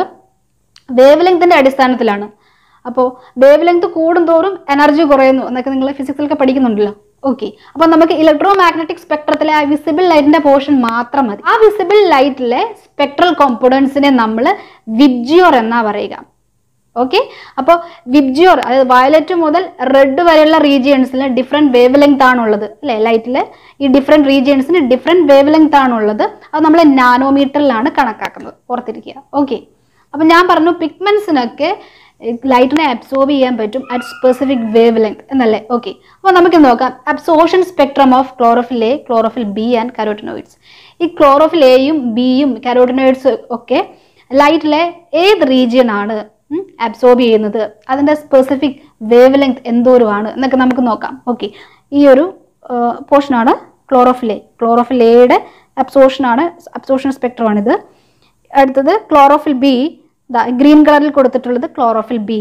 വേവ് ലെങ്തിന്റെ അടിസ്ഥാനത്തിലാണ് അപ്പോൾ വേവ് ലെങ്ത് കൂടുന്തോറും എനർജി കുറയുന്നു എന്നൊക്കെ നിങ്ങൾ ഫിസിക്സിലൊക്കെ പഠിക്കുന്നുണ്ടല്ലോ ഓക്കെ അപ്പോൾ നമുക്ക് ഇലക്ട്രോ മാഗ്നറ്റിക് സ്പെക്ട്രത്തിലെ ആ വിസിബിൾ ലൈറ്റിന്റെ പോർഷൻ മാത്രം മതി ആ വിസിബിൾ ലൈറ്റിലെ സ്പെക്ട്രൽ കോമ്പണൻസിനെ നമ്മൾ വിബ്ജിയോർ എന്നാ പറയുക ഓക്കെ അപ്പോൾ വിബ്ജിയോർ അതായത് വയലറ്റ് മുതൽ റെഡ് വരെയുള്ള റീജിയൻസിൽ ഡിഫറെൻറ്റ് വേവ് ലെങ്ത് ആണുള്ളത് അല്ലേ ലൈറ്റിൽ ഈ ഡിഫറെൻറ്റ് റീജിയൻസിന് ഡിഫറെൻറ്റ് വേവ് ലെങ്ത് ആണുള്ളത് അത് നമ്മൾ നാനോമീറ്ററിലാണ് കണക്കാക്കുന്നത് ഓർത്തിരിക്കുക ഓക്കെ അപ്പം ഞാൻ പറഞ്ഞു പിഗ്മെന്റ്സിനൊക്കെ ലൈറ്റിനെ അബ്സോർബ് ചെയ്യാൻ പറ്റും അറ്റ് സ്പെസിഫിക് വേവ് ലെങ്ത് എന്നല്ലേ ഓക്കെ അപ്പോൾ നമുക്ക് നോക്കാം absorption spectrum of chlorophyll A chlorophyll B and carotenoids ഈ ക്ലോറോഫിൽ എയും ബിയും കരോട്ടിനോയിഡ്സ് ഒക്കെ ലൈറ്റിലെ ഏത് റീജിയൻ ആണ് അബ്സോർബ് ചെയ്യുന്നത് അതിൻ്റെ സ്പെസിഫിക് വേവ് ലെങ്ത് എന്തോരമാണ് എന്നൊക്കെ നമുക്ക് നോക്കാം ഓക്കെ ഈ ഒരു പോർഷനാണ് ക്ലോറോഫിൽ എ ക്ലോറോഫിൽ എയുടെ അബ്സോർഷനാണ് അബ്സോർഷൻ സ്പെക്ട്രമാണിത് അടുത്തത് ക്ലോറോഫിൽ ബി ഗ്രീൻ കളറിൽ കൊടുത്തിട്ടുള്ളത് ക്ലോറോഫിൽ ബി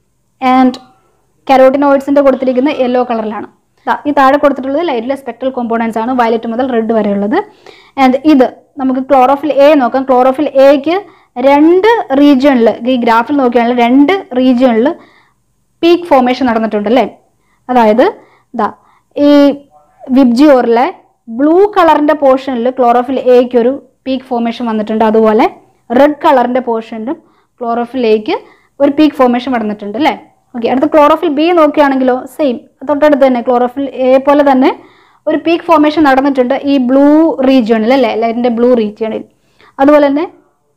ആൻഡ് കരോട്ടിനോയിഡ്സിൻ്റെ കൊടുത്തിരിക്കുന്ന യെല്ലോ കളറിലാണ് ദാ ഈ താഴെ കൊടുത്തിട്ടുള്ളത് ലൈറ്റിലെ സ്പെക്ട്രൽ കോമ്പോണൻസ് ആണ് വയലറ്റ് മുതൽ റെഡ് വരെയുള്ളത് ആൻഡ് ഇത് നമുക്ക് ക്ലോറോഫിൽ എ നോക്കാം ക്ലോറോഫിൽ എക്ക് രണ്ട് റീജിയണിൽ ഈ ഗ്രാഫിൽ നോക്കുകയാണെങ്കിൽ രണ്ട് റീജിയണിൽ പീക്ക് ഫോർമേഷൻ നടന്നിട്ടുണ്ട് അല്ലേ അതായത് ദാ ഈ വിബ്ജിയോറിലെ ബ്ലൂ കളറിൻ്റെ പോർഷനിൽ ക്ലോറോഫിൽ എക്ക് ഒരു പീക്ക് ഫോർമേഷൻ വന്നിട്ടുണ്ട് അതുപോലെ റെഡ് കളറിൻ്റെ പോർഷനിലും ക്ലോറോഫിൽ എക്ക് ഒരു പീക്ക് ഫോർമേഷൻ നടന്നിട്ടുണ്ട് അല്ലേ ഓക്കെ അടുത്ത ക്ലോറോഫിൽ ബി നോക്കുകയാണെങ്കിലോ സെയിം തൊട്ടടുത്ത് തന്നെ ക്ലോറോഫിൽ എ പോലെ തന്നെ ഒരു പീക്ക് ഫോർമേഷൻ നടന്നിട്ടുണ്ട് ഈ ബ്ലൂ റീജിയണിൽ അല്ലേ ലൈറ്റിൻ്റെ ബ്ലൂ റീജിയണിൽ അതുപോലെ തന്നെ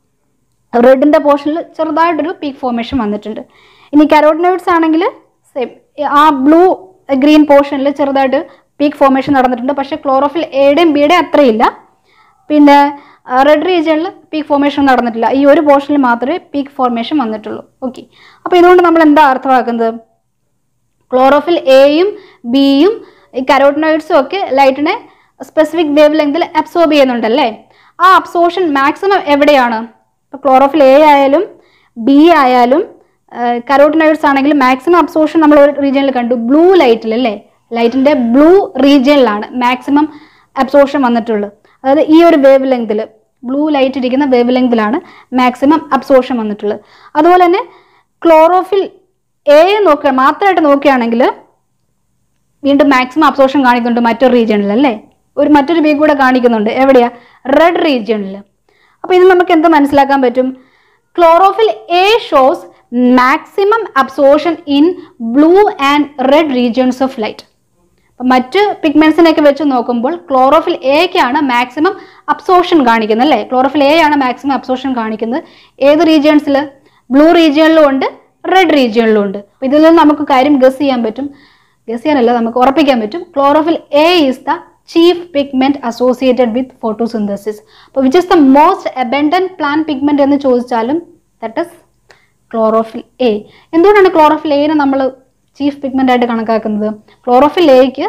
റെഡിൻ്റെ പോർഷനിൽ ചെറുതായിട്ടൊരു പീക്ക് ഫോർമേഷൻ വന്നിട്ടുണ്ട് ഇനി കരോട്ടിനോയിഡ്സ് ആണെങ്കിൽ സെയിം ആ ബ്ലൂ ഗ്രീൻ പോർഷനിൽ ചെറുതായിട്ട് പീക്ക് ഫോർമേഷൻ നടന്നിട്ടുണ്ട് പക്ഷേ ക്ലോറോഫിൽ എയുടെയും ബിയുടെയും അത്രയില്ല പിന്നെ റെഡ് റീജിയണിൽ പീക്ക് ഫോർമേഷൻ നടന്നിട്ടില്ല ഈ ഒരു പോർഷനിൽ മാത്രമേ പീക്ക് ഫോർമേഷൻ വന്നിട്ടുള്ളൂ ഓക്കെ അപ്പോൾ ഇതുകൊണ്ട് നമ്മൾ എന്താ അർത്ഥമാക്കുന്നത് ക്ലോറോഫിൽ എയും ബിയും ഈ കരോട്ടിനോയിഡ്സും ഒക്കെ ലൈറ്റിനെ സ്പെസിഫിക് വേവ് ലെങ്തിൽ അബ്സോർബ് ചെയ്യുന്നുണ്ടല്ലേ ആ അബ്സോർഷൻ മാക്സിമം എവിടെയാണ് ഇപ്പോൾ ക്ലോറോഫിൽ എ ആയാലും ബി ആയാലും കരോട്ടിനോയിഡ്സ് ആണെങ്കിലും മാക്സിമം അബ്സോർഷൻ നമ്മൾ ഒരു റീജിയനിൽ കണ്ടു ബ്ലൂ ലൈറ്റിൽ അല്ലേ ലൈറ്റിൻ്റെ ബ്ലൂ റീജിയനിലാണ് മാക്സിമം അബ്സോർഷൻ വന്നിട്ടുള്ളത് അതായത് ഈ ഒരു വേവ് ലെങ്തിൽ ബ്ലൂ ലൈറ്റ് ഇരിക്കുന്ന വേവ് ലെങ്തിലാണ് മാക്സിമം അബ്സോർഷൻ വന്നിട്ടുള്ളത് അതുപോലെ തന്നെ ക്ലോറോഫിൽ എ നോക്കുക മാത്രമായിട്ട് നോക്കുകയാണെങ്കിൽ വീണ്ടും മാക്സിമം അബ്സോർഷൻ കാണിക്കുന്നുണ്ട് മറ്റൊരു റീജിയണിൽ അല്ലേ ഒരു മറ്റൊരു ബി കൂടെ കാണിക്കുന്നുണ്ട് എവിടെയാ റെഡ് റീജിയണിൽ അപ്പോൾ ഇത് നമുക്ക് എന്ത് മനസ്സിലാക്കാൻ പറ്റും chlorophyll A shows maximum absorption in blue and red regions of light അപ്പം മറ്റ് പിഗ്മെന്റ്സിനെയൊക്കെ വെച്ച് നോക്കുമ്പോൾ ക്ലോറോഫിൽ എക്കാണ് മാക്സിമം അബ്സോർഷൻ കാണിക്കുന്നത് അല്ലേ ക്ലോറോഫിൽ എ ആണ് മാക്സിമം അബ്സോർഷൻ കാണിക്കുന്നത് ഏത് റീജിയൻസിൽ ബ്ലൂ റീജിയണിലും ഉണ്ട് റെഡ് റീജിയണിലും ഉണ്ട് അപ്പോൾ ഇതിൽ നിന്ന് നമുക്ക് കാര്യം ഗസ് ചെയ്യാൻ പറ്റും ഗസ് ചെയ്യാനല്ല നമുക്ക് ഉറപ്പിക്കാൻ പറ്റും chlorophyll A is the chief pigment associated with photosynthesis അപ്പോൾ which is the most abundant plant pigment എന്ന് ചോദിച്ചാലും ദറ്റ് ഇസ് ക്ലോറോഫിൽ എ എന്തുകൊണ്ടാണ് ക്ലോറോഫിൽ എനെ നമ്മൾ ചീഫ് പിഗ്മെന്റ് ആയിട്ട് കണക്കാക്കുന്നത് ക്ലോറോഫിൽ എക്ക്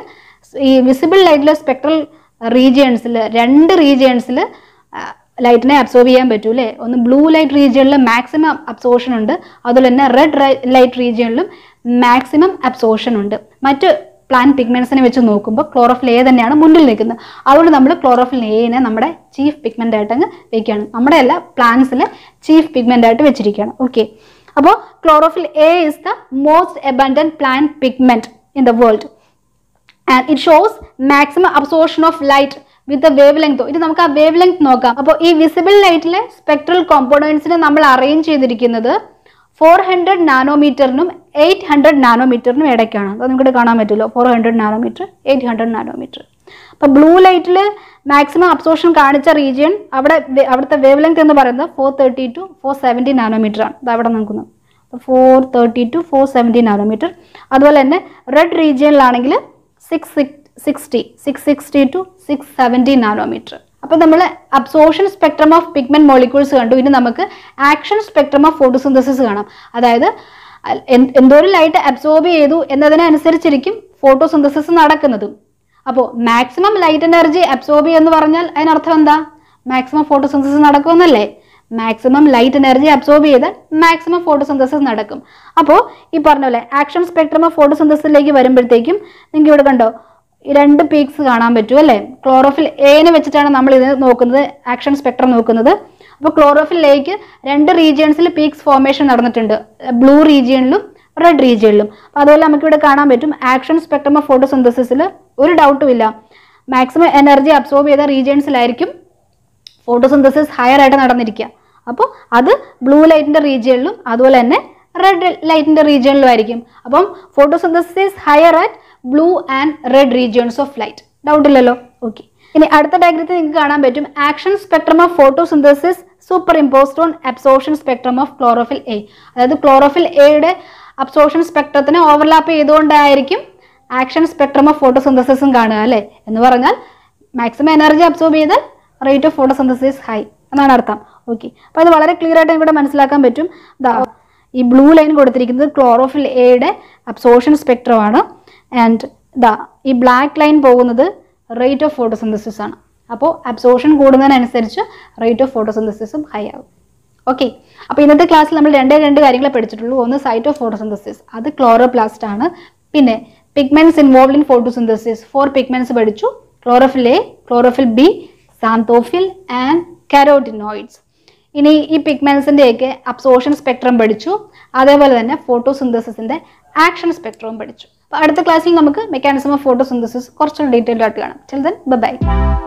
ഈ വിസിബിൾ ലൈറ്റിലെ സ്പെക്ട്രൽ റീജിയൺസിൽ രണ്ട് റീജിയൺസിൽ ലൈറ്റിനെ അബ്സോർബ് ചെയ്യാൻ പറ്റൂ അല്ലേ ഒന്ന് ബ്ലൂ ലൈറ്റ് റീജിയണിൽ മാക്സിമം അബ്സോർഷൻ ഉണ്ട് അതുപോലെ തന്നെ റെഡ് ലൈറ്റ് റീജിയണിലും മാക്സിമം അബ്സോർഷൻ ഉണ്ട് മറ്റ് പ്ലാന്റ് പിഗ്മെന്റ്സിനെ വെച്ച് നോക്കുമ്പോൾ ക്ലോറോഫിൽ എ തന്നെയാണ് മുന്നിൽ നിൽക്കുന്നത് അതുകൊണ്ട് നമ്മൾ ക്ലോറോഫിൽ എനെ നമ്മുടെ ചീഫ് പിഗ്മെന്റ് ആയിട്ട് അങ്ങ് വെക്കുകയാണ് നമ്മുടെ എല്ലാ പ്ലാന്റ്സിൽ ചീഫ് പിഗ്മെന്റ് ആയിട്ട് വെച്ചിരിക്കുകയാണ് ഓക്കെ അപ്പോൾ chlorophyll A is the most abundant plant pigment in the world and it shows maximum absorption of light with wave length ഇനി നമുക്ക് ആ വേവ് ലെങ്ത് നോക്കാം അപ്പോൾ ഈ വിസിബിൾ ലൈറ്റിലെ സ്പെക്ട്രൽ കോമ്പോണൻസിനെ നമ്മൾ അറേഞ്ച് ചെയ്തിരിക്കുന്നത് ഫോർ ഹൺഡ്രഡ് നാനോമീറ്ററിനും എയ്റ്റ് ഹൺഡ്രഡ് നാനോമീറ്ററിനും ഇടയ്ക്കാണ് അത് നിങ്ങൾക്ക് കാണാൻ പറ്റുമല്ലോ four hundred nanometre eight hundred nanometre അപ്പോൾ ബ്ലൂ ലൈറ്റിൽ മാക്സിമം അബ്സോർഷൻ കാണിച്ച റീജിയൻ അവിടെ വെ- അവിടുത്തെ വേവ് ലെങ്ത് എന്ന് പറയുന്നത് four thirty two four seventy nanometre ആണ് ഇത് അവിടെ നോക്കുന്നത് four thirty two four seventy nanometre അതുപോലെ തന്നെ റെഡ് റീജിയനിലാണെങ്കിൽ six sixty six sixty two six seventy nanometre അപ്പോൾ നമ്മൾ absorption spectrum of pigment molecules കണ്ടു ഇനി നമുക്ക് ആക്ഷൻ സ്പെക്ട്രം ഓഫ് ഫോട്ടോസിന്തസിസ് കാണാം അതായത് അൽ- എന്ത്- എന്തോരം ലൈറ്റ് അബ്സോർബ് ചെയ്തു എന്നതിനനുസരിച്ചിരിക്കും ഫോട്ടോസിന്തസിസ് നടക്കുന്നതും അപ്പോൾ മാക്സിമം ലൈറ്റ് എനർജി അബ്സോർബ് എന്ന് പറഞ്ഞാൽ അതിനർത്ഥം എന്താ മാക്സിമം ഫോട്ടോസിന്തസിസ് നടക്കുമെന്നല്ലേ മാക്സിമം ലൈറ്റ് എനർജി അബ്സോർബ് ചെയ്താൽ മാക്സിമം ഫോട്ടോസിന്തസിസ് നടക്കും അപ്പോൾ ഈ പറഞ്ഞ പോലെ ആക്ഷൻ സ്പെക്ട്രം ഓഫ് ഫോട്ടോസിന്തസിസിലേക്ക് വരുമ്പോഴത്തേക്കും നിങ്ങൾക്ക് ഇവിടെ കണ്ടോ ഈ രണ്ട് പീക്സ് കാണാൻ പറ്റും അല്ലേ ക്ലോറോഫിൽ എനെ വെച്ചിട്ടാണ് നമ്മൾ ഇത് നോക്കുന്നത് ആക്ഷൻ സ്പെക്ട്രം നോക്കുന്നത് അപ്പോൾ ക്ലോറോഫിൽ എക്ക് രണ്ട് റീജിയൻസിൽ പീക്സ് ഫോർമേഷൻ നടന്നിട്ടുണ്ട് ബ്ലൂ റീജിയനിലും റെഡ് റീജിയനിലും അപ്പോൾ അതുപോലെ നമുക്ക് ഇവിടെ കാണാൻ പറ്റും ആക്ഷൻ സ്പെക്ട്രം ഓഫ് ഫോട്ടോസിന്തസിസിൽ ഒരു ഡൗട്ടും ഇല്ല മാക്സിമം എനർജി അബ്സോർബ് ചെയ്ത റീജിയൻസിലായിരിക്കും ഫോട്ടോസിന്തസിസ് ഹയർ ആയിട്ട് നടന്നിരിക്കുക അപ്പോൾ അത് ബ്ലൂ ലൈറ്റിന്റെ റീജിയനിലും അതുപോലെ തന്നെ റെഡ് ലൈറ്റിന്റെ റീജിയനിലും ആയിരിക്കും അപ്പം photosynthesis higher at blue and red regions of light doubt ഇല്ലല്ലോ ഓക്കെ ഇനി അടുത്ത ഡയഗ്രത്തിൽ നിങ്ങൾക്ക് കാണാൻ പറ്റും action spectrum of photosynthesis superimposed on absorption spectrum of chlorophyll A അതായത് ക്ലോറോഫിൽ എയുടെ അബ്സോർഷൻ സ്പെക്ട്രത്തിനെ ഓവർലാപ്പ് ചെയ്തുകൊണ്ടായിരിക്കും ആക്ഷൻ സ്പെക്ട്രം ഓഫ് ഫോട്ടോസിന്തസിസും കാണുക അല്ലേ എന്ന് പറഞ്ഞാൽ മാക്സിമം എനർജി അബ്സോർബ് ചെയ്താൽ റേറ്റ് ഓഫ് ഫോട്ടോസിന്തസിസ് ഹൈ എന്നാണ് അർത്ഥം ഓക്കെ അപ്പോൾ ഇത് വളരെ ക്ലിയർ ആയിട്ട് ഇവിടെ മനസ്സിലാക്കാൻ പറ്റും ദാ ഈ ബ്ലൂ ലൈൻ കൊടുത്തിരിക്കുന്നത് ക്ലോറോഫിൽ എയുടെ അബ്സോർഷൻ സ്പെക്ട്രം ആണ് ആൻഡ് ദാ ഈ ബ്ലാക്ക് ലൈൻ പോകുന്നത് റേറ്റ് ഓഫ് ഫോട്ടോസിന്തസിസ് ആണ് അപ്പോൾ അബ്സോർഷൻ കൂടുന്നതിനനുസരിച്ച് റേറ്റ് ഓഫ് ഫോട്ടോസിന്തസിസും ഹൈ ആകും ഓക്കെ അപ്പോൾ ഇന്നത്തെ ക്ലാസ്സിൽ നമ്മൾ രണ്ടേ രണ്ട് കാര്യങ്ങളെ പഠിച്ചിട്ടുള്ളൂ ഒന്ന് സൈറ്റ് ഓഫ് ഫോട്ടോസിന്തസിസ് അത് ക്ലോറോപ്ലാസ്റ്റ് ആണ് പിന്നെ pigments involve in photosynthesis four pigments പഠിച്ചു chlorophyll A chlorophyll B xanthophyll and carotenoids ഇനി ഈ പിഗ്മെന്റ്സിൻ്റെയൊക്കെ അബ്സോർഷൻ സ്പെക്ട്രം പഠിച്ചു അതേപോലെ തന്നെ ഫോട്ടോസിന്തസിസിന്റെ ആക്ഷൻ സ്പെക്ട്രവും പഠിച്ചു അപ്പോൾ അടുത്ത ക്ലാസ്സിൽ നമുക്ക് മെക്കാനിസം ഓഫ് ഫോട്ടോസിന്തസിസ് കുറച്ചുകൂടി ഡീറ്റെയിൽഡ് ആയിട്ട് കാണാം ചില ദെൻ ബൈ